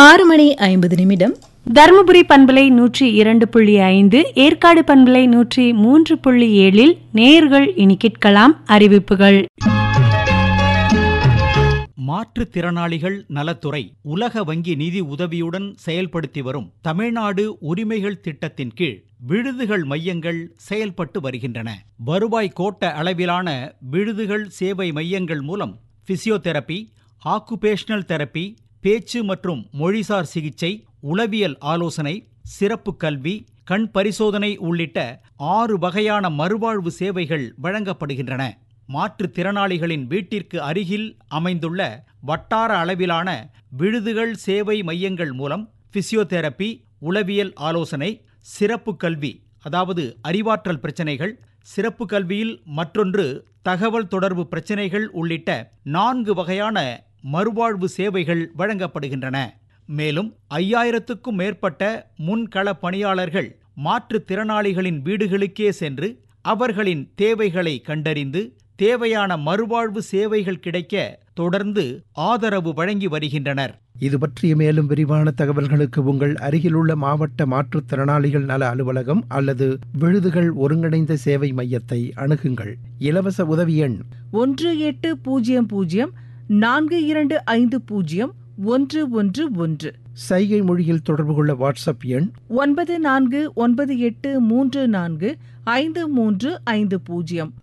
ஆறு மணி ஐம்பது நிமிடம் தருமபுரி பண்பலை நூற்றி இரண்டு புள்ளி ஐந்து ஏற்காடு பண்பலை நூற்றி மூன்று புள்ளி ஏழில் நேயர்கள் இனி கேட்கலாம் அறிவிப்புகள் மாற்றுத்திறனாளிகள் நலத்துறை உலக வங்கி நிதி உதவியுடன் செயல்படுத்தி வரும் தமிழ்நாடு உரிமைகள் திட்டத்தின் கீழ் விடுதிகள் மையங்கள் செயல்பட்டு வருகின்றன வருவாய் கோட்ட அளவிலான விடுதிகள் சேவை மையங்கள் மூலம் பிசியோதெரபி ஆக்குபேஷனல் தெரப்பி பேச்சு மற்றும் மொழிசார் சிகிச்சை உளவியல் ஆலோசனை சிறப்பு கல்வி கண் பரிசோதனை உள்ளிட்ட ஆறு வகையான மறுவாழ்வு சேவைகள் வழங்கப்படுகின்றன மாற்றுத்திறனாளிகளின் வீட்டிற்கு அருகில் அமைந்துள்ள வட்டார அளவிலான விடுதிகள் சேவை மையங்கள் மூலம் பிசியோதெரப்பி உளவியல் ஆலோசனை சிறப்பு கல்வி அதாவது அறிவாற்றல் பிரச்சனைகள் சிறப்பு கல்வியில் மற்றொன்று தகவல் தொடர்பு பிரச்சனைகள் உள்ளிட்ட நான்கு வகையான மறுவாழ்வு சேவைகள் வழங்கப்படுகின்றன மேலும் ஐயாயிரத்துக்கும் மேற்பட்ட முன்கள பணியாளர்கள் மாற்றுத்திறனாளிகளின் வீடுகளுக்கே சென்று அவர்களின் தேவைகளை கண்டறிந்து தேவையான மறுவாழ்வு சேவைகள் கிடைக்க தொடர்ந்து ஆதரவு வழங்கி வருகின்றனர் இது பற்றிய மேலும் விரிவான தகவல்களுக்கு உங்கள் அருகிலுள்ள மாவட்ட மாற்றுத்திறனாளிகள் நல அலுவலகம் அல்லது விழுதுகள் ஒருங்கிணைந்த சேவை மையத்தை அணுகுங்கள் இலவச உதவி எண் ஒன்று எட்டு பூஜ்ஜியம் பூஜ்ஜியம் நான்கு இரண்டு ஐந்து பூஜ்ஜியம் ஒன்று ஒன்று ஒன்று சைகை மொழியில் தொடர்பு கொள்ள வாட்ஸ்அப் எண் ஒன்பது நான்கு ஒன்பது எட்டு மூன்று நான்கு ஐந்து மூன்று ஐந்து பூஜ்ஜியம்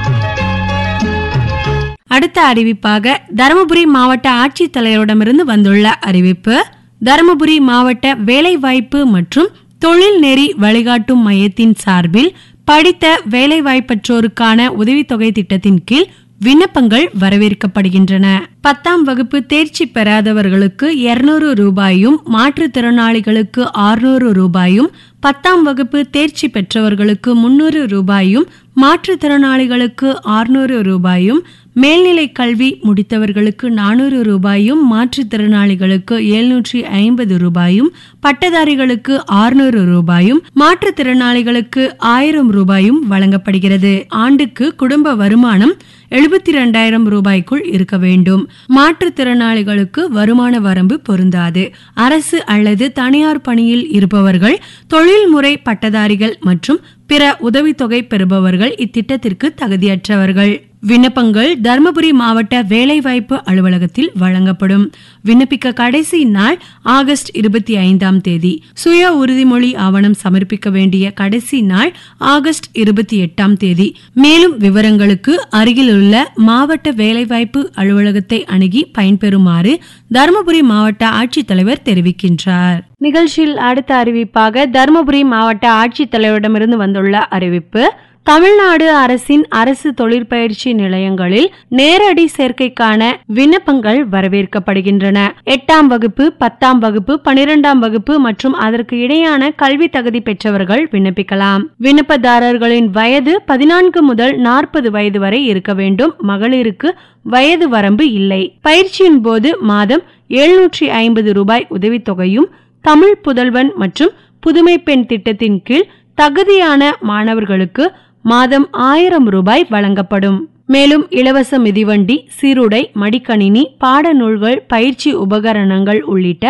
அடுத்த அறிவிப்பாக தருமபுரி மாவட்ட ஆட்சித்தலைவரிடமிருந்து வந்துள்ள அறிவிப்பு தருமபுரி மாவட்ட வேலைவாய்ப்பு மற்றும் தொழில் நெறி வழிகாட்டும் மையத்தின் சார்பில் படித்த வேலைவாய்ப்பற்றோருக்கான உதவித்தொகை திட்டத்தின் கீழ் விண்ணப்பங்கள் வரவேற்கப்படுகின்றன பத்தாம் வகுப்பு தேர்ச்சி பெறாதவர்களுக்கு இருநூறு ரூபாயும் மாற்றுத்திறனாளிகளுக்கு ஆறுநூறு ரூபாயும் பத்தாம் வகுப்பு தேர்ச்சி பெற்றவர்களுக்கு முன்னூறு ரூபாயும் மாற்றுத்திறனாளிகளுக்கு ஆறுநூறு ரூபாயும் மேல்நிலை கல்வி முடித்தவர்களுக்கு நானூறு ரூபாயும் மாற்றுத்திறனாளிகளுக்கு எழுநூற்றி ஐம்பது ரூபாயும் பட்டதாரிகளுக்கு ஆறுநூறு ரூபாயும் மாற்றுத்திறனாளிகளுக்கு ஆயிரம் ரூபாயும் வழங்கப்படுகிறது ஆண்டுக்கு குடும்ப வருமானம் எழுபத்தி இரண்டாயிரம் ரூபாய்க்குள் இருக்க வேண்டும் மாற்றுத்திறனாளிகளுக்கு வருமான வரம்பு பொருந்தாது அரசு அல்லது தனியார் பணியில் இருப்பவர்கள் தொழில்முறை பட்டதாரிகள் மற்றும் பிற உதவித்தொகை பெறுபவர்கள் இத்திட்டத்திற்கு தகுதியற்றவர்கள் விண்ணப்பங்கள் தருமபுரி மாவட்ட வேலைவாய்ப்பு அலுவலகத்தில் வழங்கப்படும் விண்ணப்பிக்க கடைசி நாள் ஆகஸ்ட் இருபத்தி ஐந்தாம் தேதி சுய உறுதிமொழி ஆவணம் சமர்ப்பிக்க வேண்டிய கடைசி நாள் ஆகஸ்ட் இருபத்தி எட்டாம் தேதி மேலும் விவரங்களுக்கு அருகிலுள்ள மாவட்ட வேலைவாய்ப்பு அலுவலகத்தை அணுகி பயன்பெறுமாறு தருமபுரி மாவட்ட ஆட்சித்தலைவர் தெரிவிக்கின்றார் நிகழ்ச்சியில் அடுத்த அறிவிப்பாக தருமபுரி மாவட்ட ஆட்சித்தலைவரிடமிருந்து வந்துள்ள அறிவிப்பு தமிழ்நாடு அரசின் அரசு தொழிற்பயிற்சி நிலையங்களில் நேரடி சேர்க்கைக்கான விண்ணப்பங்கள் வரவேற்கப்படுகின்றன எட்டாம் வகுப்பு பத்தாம் வகுப்பு பனிரெண்டாம் வகுப்பு மற்றும் அதற்கு இடையான கல்வி தகுதி பெற்றவர்கள் விண்ணப்பிக்கலாம் விண்ணப்பதாரர்களின் வயது பதினான்கு முதல் நாற்பது வயது வரை இருக்க வேண்டும் மகளிருக்கு வயது வரம்பு இல்லை பயிற்சியின் போது மாதம் எழுநூற்றி ஐம்பது ரூபாய் உதவித்தொகையும் தமிழ் புதல்வன் மற்றும் புதுமை பெண் திட்டத்தின் கீழ் தகுதியான மாணவர்களுக்கு மாதம் ஆயிரம் ரூபாய் வழங்கப்படும் மேலும் இலவச மிதிவண்டி சீருடை மடிக்கணினி பாடநூல்கள் பயிற்சி உபகரணங்கள் உள்ளிட்ட